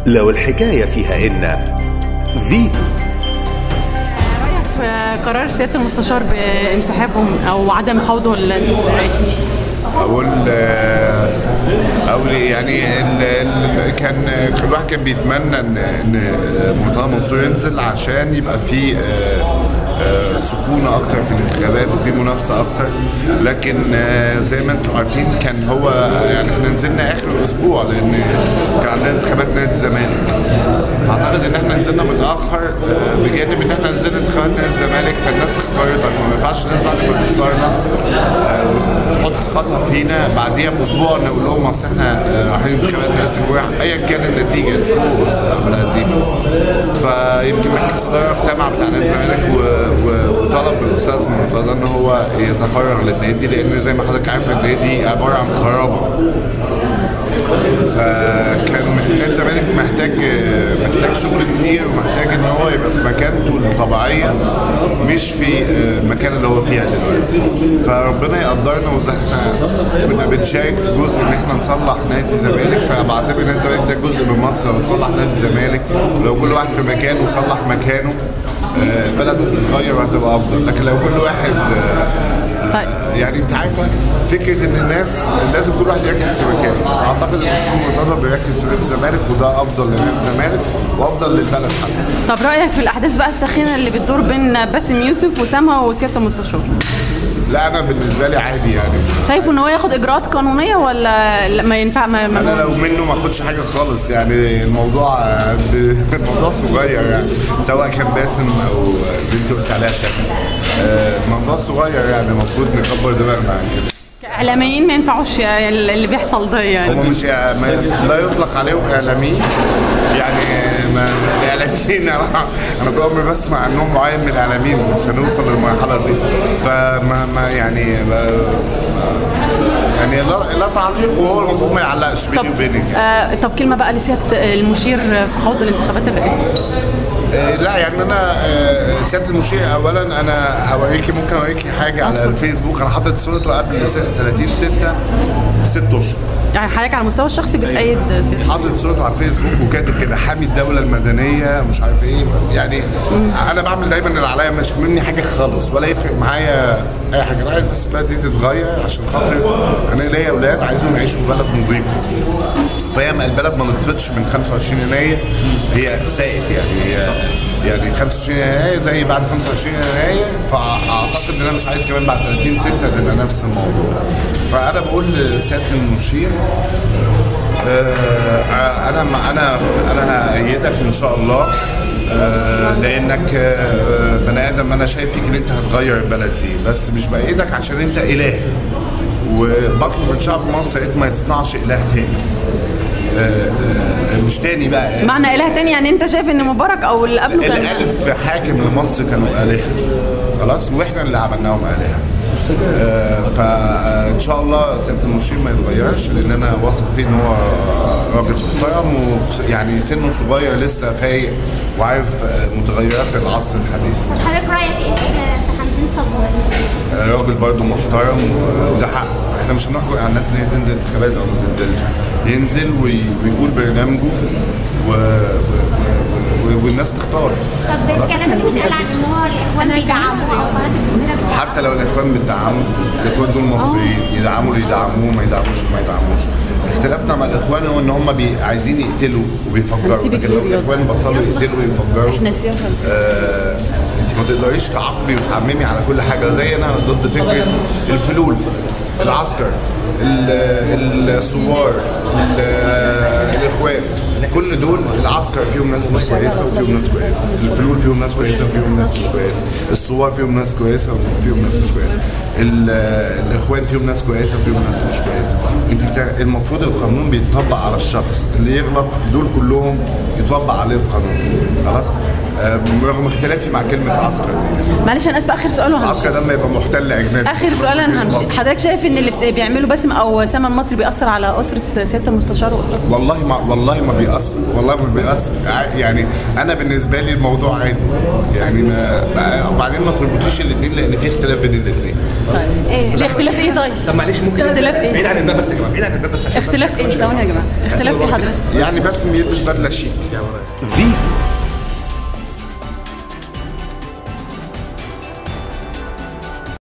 لو الحكاية فيها إن فيتو رايك في قرار سياده المستشار بانسحابهم او عدم خوضه الرئاسي اقول آه، اقول إيه؟ يعني ال- ال- كان كل واحد كان بيتمنى ان ان مرتضى منصور ينزل عشان يبقى في آه، آه، سخونه اكتر في الانتخابات وفي منافسه اكتر لكن آه، زي ما انتم عارفين كان هو يعني احنا نزلنا اخر اسبوع لان كان عندنا انتخابات نادي الزمالك فاعتقد ان احنا نزلنا متاخر آه، بجانب ان احنا نزلنا انتخابات نادي الزمالك فالناس اختارتك ما ينفعش الناس بعد ما تختارنا تحط ثقتها فينا بعديها باسبوع نقول لهم اصل احنا آه، رايحين انتخابات رئاسه الجمهوريه ايا كان النتيجه الفوز او الهزيمه فيمكن مجلس الاداره اجتمع بتاع نادي الزمالك و- و- وطلب من الاستاذ مرتضى ان هو يتفرغ للنادي لان زي ما حضرتك عارف النادي عباره عن خرابه فكان نادي الزمالك محتاج محتاج شغل كتير ومحتاج ان هو يبقى في مكانته الطبيعيه مش في المكان اللي هو فيها دلوقتي فربنا يقدرنا وزي احنا كنا بنشارك في جزء ان احنا نصلح نادي الزمالك فبعتبر نادي الزمالك ده جزء من مصر لو نصلح نادي الزمالك لو كل واحد في مكانه وصلح مكانه آه، البلد هتتغير وهتبقى افضل لكن لو كل واحد آه، طيب. يعني انت عارفه فكره ان الناس لازم كل واحد يركز في مكانه اعتقد ان الاستاذ مرتضى بيركز في نادي الزمالك وده افضل لنادي الزمالك وافضل للبلد حتى طب رايك في الاحداث بقى الساخنه اللي بتدور بين باسم يوسف وسامها وسياده المستشار لا انا بالنسبه لي عادي يعني شايفه ان هو ياخد اجراءات قانونيه ولا لا ما ينفع ما انا ما لو منه ما اخدش حاجه خالص يعني الموضوع الموضوع صغير يعني سواء كان باسم او اللي انت قلت عليها التانية آه، الموضوع صغير يعني المفروض نكبر دماغنا عن كده كاعلاميين ما ينفعوش اللي بيحصل ده يعني هم مش ما لا يطلق عليهم اعلاميين يعني ما الاعلاميين انا انا طول عمري بسمع عنهم معين من الاعلاميين مش هنوصل للمرحله دي فما ما يعني ما يعني لا, لا تعليق وهو المفروض ما يعلقش طب بيني وبينك يعني. آه طب كلمه بقى لسياده المشير في خوض الانتخابات الرئاسيه آه، لا يعني انا آه، سياده المشير اولا انا هوريكي ممكن اوريكي حاجه على الفيسبوك انا حاطط صورته قبل س- 30 6 ست اشهر يعني حضرتك على المستوى الشخصي بتأيد سياده حاطط صورته على الفيسبوك وكاتب كده حامي الدوله المدنيه مش عارف ايه يعني انا بعمل دايما اللي عليا مش مني حاجه خالص ولا يفرق معايا اي حاجه انا عايز بس البلد دي تتغير عشان خاطر انا ليا اولاد عايزهم يعيشوا في بلد نظيفه فهي ما البلد ما نطفتش من 25 يناير هي ساءت يعني هي يعني 25 يناير زي بعد 25 يناير فاعتقد ان انا مش عايز كمان بعد 30 6 نبقى نفس الموضوع فانا بقول لسياده المشير آه، انا انا انا هأيدك ان شاء الله آه، لانك آه، بني ادم انا شايف فيك ان انت هتغير البلد دي بس مش بايدك عشان انت اله وبطلب من شعب مصر انت ما يصنعش اله تاني آه، آه، مش تاني بقى معنى اله تاني يعني انت شايف ان مبارك او اللي قبله كان الالف حاكم لمصر كانوا الهه خلاص واحنا اللي عملناهم الهه آه، فان شاء الله سياده المشير ما يتغيرش لان انا واثق فيه ان هو راجل محترم وف- يعني سنه صغير لسه فايق وعارف آه، متغيرات العصر الحديث حضرتك رايك ايه في حمدين صبوري؟ آه، راجل برضه محترم و- وده حق احنا مش هنحكم على الناس ان هي تنزل انتخابات او ما تنزلش ينزل وي- ويقول برنامجه و... و... و... والناس تختار طب الكلام اللي بيتقال عن ان هو الاخوان بيدعموه او قناه الجمهوريه حتى لو الاخوان بتدعموا الاخوان دول مصريين يدعموا اللي يدعموه ما يدعموش اللي ما يدعموش اختلافنا مع الاخوان هو ان هم بي عايزين يقتلوا وبيفجروا هنسيبك لكن لو تقولي الاخوان بطلوا يقتلوا ويفجروا احنا سياسه آه، انت ما تقدريش تعاقبي وتعممي على كل حاجه زي انا ضد فكره الفلول العسكر ال- الثوار ال- الاخوان كل دول العسكر فيهم ناس مش كويسه وفيهم ناس كويسه الفلول فيهم ناس كويسه وفيهم ناس مش كويسه الثوار فيهم ناس كويسه وفيهم ناس مش كويسه ال- الاخوان فيهم ناس كويسه وفيهم ناس مش كويسه انت بتا... المفروض القانون بيتطبق على الشخص اللي يغلط في دول كلهم يطبق عليه القانون خلاص آه، رغم اختلافي مع كلمه عسكر معلش انا اسفه اخر سؤال وهمشي العسكر ده لما يبقى محتل اجنبي اخر سؤال انا مش همشي مصر. حضرتك شايف ان اللي بت- بيعمله باسم او سما المصري بيأثر على اسره سياده المستشار واسرته والله ما والله ما بيأثر والله ما بيأثر ع- يعني انا بالنسبه لي الموضوع عادي يعني ما ما- وبعدين ما تربطيش الاثنين لان في اختلاف بين الاثنين طيب ايه الاختلاف ايه طيب؟ طب معلش ممكن اختلاف ايه؟ بعيد عن الباب بس يا جماعه بعيد عن الباب بس عشان اختلاف ايه ثواني يا جماعه اختلاف ايه حضرتك؟ يعني باسم يلبس بدله شيك فيتو